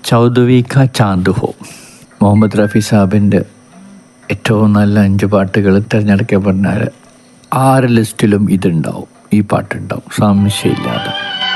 ചൗദവി കാ ചാന്ത് ഹോ മുഹമ്മദ് റഫി സാബിൻ്റെ ഏറ്റവും നല്ല അഞ്ച് പാട്ടുകൾ തിരഞ്ഞെടുക്കപ്പെട്ടാൽ ആറ് ലിസ്റ്റിലും ഇതുണ്ടാവും ഈ പാട്ടുണ്ടാവും സംശയമില്ലാതെ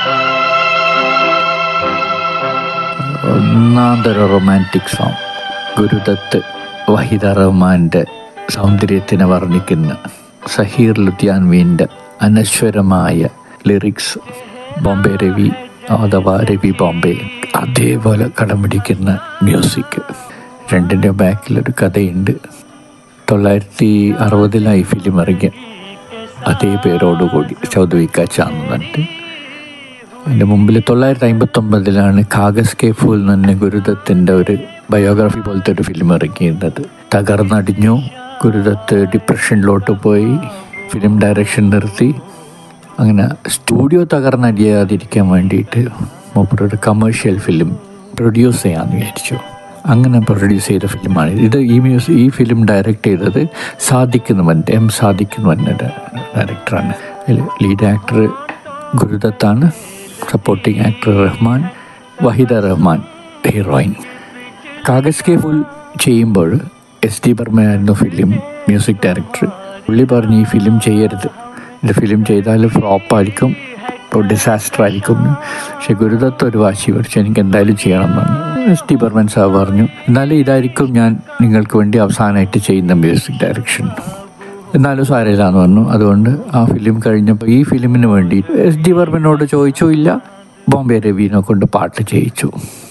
ഒന്നാന്തര റൊമാൻറ്റിക് സോങ് ഗുരുദത്ത് വഹിദ റഹ്മാൻ്റെ സൗന്ദര്യത്തിനെ വർണ്ണിക്കുന്ന സഹീർ ലുദ്യാൻവീൻ്റെ അനശ്വരമായ ലിറിക്സ് ബോംബെ രവി അഥവാ രവി ബോംബെ അതേപോലെ കടം പിടിക്കുന്ന മ്യൂസിക് രണ്ടിൻ്റെ ബാക്കിലൊരു കഥയുണ്ട് തൊള്ളായിരത്തി അറുപതിലായി ഫിലിം ഇറങ്ങിയ അതേ പേരോടുകൂടി ചൗധരി കാച്ചാന്ന് പറഞ്ഞിട്ട് അതിൻ്റെ മുമ്പിൽ തൊള്ളായിരത്തി അമ്പത്തൊമ്പതിലാണ് കാഗസ് കെ ഫൂൽ എന്ന് പറഞ്ഞ ഗുരുദത്തിൻ്റെ ഒരു ബയോഗ്രഫി പോലത്തെ ഒരു ഫിലിം ഇറങ്ങിയിരുന്നത് തകർന്നടിഞ്ഞു ഗുരുദത്ത് ഡിപ്രഷനിലോട്ട് പോയി ഫിലിം ഡയറക്ഷൻ നിർത്തി അങ്ങനെ സ്റ്റുഡിയോ തകർന്നടിയാതിരിക്കാൻ വേണ്ടിയിട്ട് മൂപ്പരൊരു കമേഴ്ഷ്യൽ ഫിലിം പ്രൊഡ്യൂസ് ചെയ്യാമെന്ന് വിചാരിച്ചു അങ്ങനെ പ്രൊഡ്യൂസ് ചെയ്ത ഫിലിമാണ് ഇത് ഈ മ്യൂസിക് ഈ ഫിലിം ഡയറക്റ്റ് ചെയ്തത് സാദിഖെന്ന് എം സാദിഖെന്ന് പറഞ്ഞ ഡയറക്ടറാണ് അതിൽ ലീഡ് ആക്ടർ ഗുരുദത്താണ് supporting actor Rahman Waheeda Rahman heroine Kaagaz ke phool ചെയ്യുമ്പോൾ എസ് ഡി ബർമയായിരുന്നു ഫിലിം മ്യൂസിക് ഡയറക്ടർ പുള്ളി പറഞ്ഞു ഈ ഫിലിം ചെയ്യരുത് ഇത് ഫിലിം ചെയ്താൽ ഫ്ലോപ്പായിരിക്കും ഡിസാസ്റ്റർ ആയിരിക്കും പക്ഷെ ഗുരുദത്ത് ഒരു വാശി പിടിച്ച് എനിക്ക് എന്തായാലും ചെയ്യണം എന്ന് പറഞ്ഞു എസ് ടി ബർമൻ സാർ പറഞ്ഞു എന്നാലും ഇതായിരിക്കും ഞാൻ നിങ്ങൾക്ക് വേണ്ടി അവസാനമായിട്ട് ചെയ്യുന്ന മ്യൂസിക് ഡയറക്ഷൻ എന്നാലും സാരമില്ല എന്ന് പറഞ്ഞു അതുകൊണ്ട് ആ ഫിലിം കഴിഞ്ഞപ്പോൾ ഈ ഫിലിമിന് വേണ്ടി എസ് ഡി ബർമനോട് ചോദിച്ചു ഇല്ല ബോംബെ രവീനെ കൊണ്ട് പാട്ട് ചെയ്യിച്ചു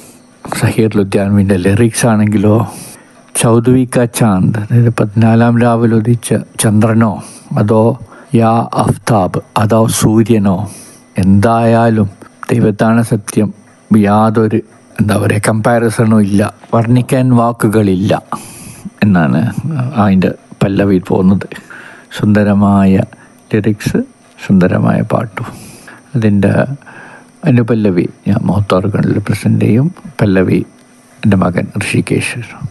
സഹീർ ലുദ്യാൻവിൻ്റെ ലിറിക്സ് ആണെങ്കിലോ ചൗധരി കാ ചാന്ത് അതായത് പതിനാലാം രാവിലെ ഉദിച്ച ചന്ദ്രനോ അതോ യാ അഫ്താബ് അതോ സൂര്യനോ എന്തായാലും ദൈവത്താണ് സത്യം യാതൊരു എന്താ പറയുക കമ്പാരിസണും ഇല്ല വർണ്ണിക്കാൻ വാക്കുകളില്ല എന്നാണ് അതിൻ്റെ പല്ലവിയിൽ പോകുന്നത് സുന്ദരമായ ലിറിക്സ് സുന്ദരമായ പാട്ടും അതിൻ്റെ അതിൻ്റെ പല്ലവി ഞാൻ മോത്തോർഗണിൽ പ്രസൻറ്റ് ചെയ്യും പല്ലവി എൻ്റെ മകൻ ഋഷികേഷ്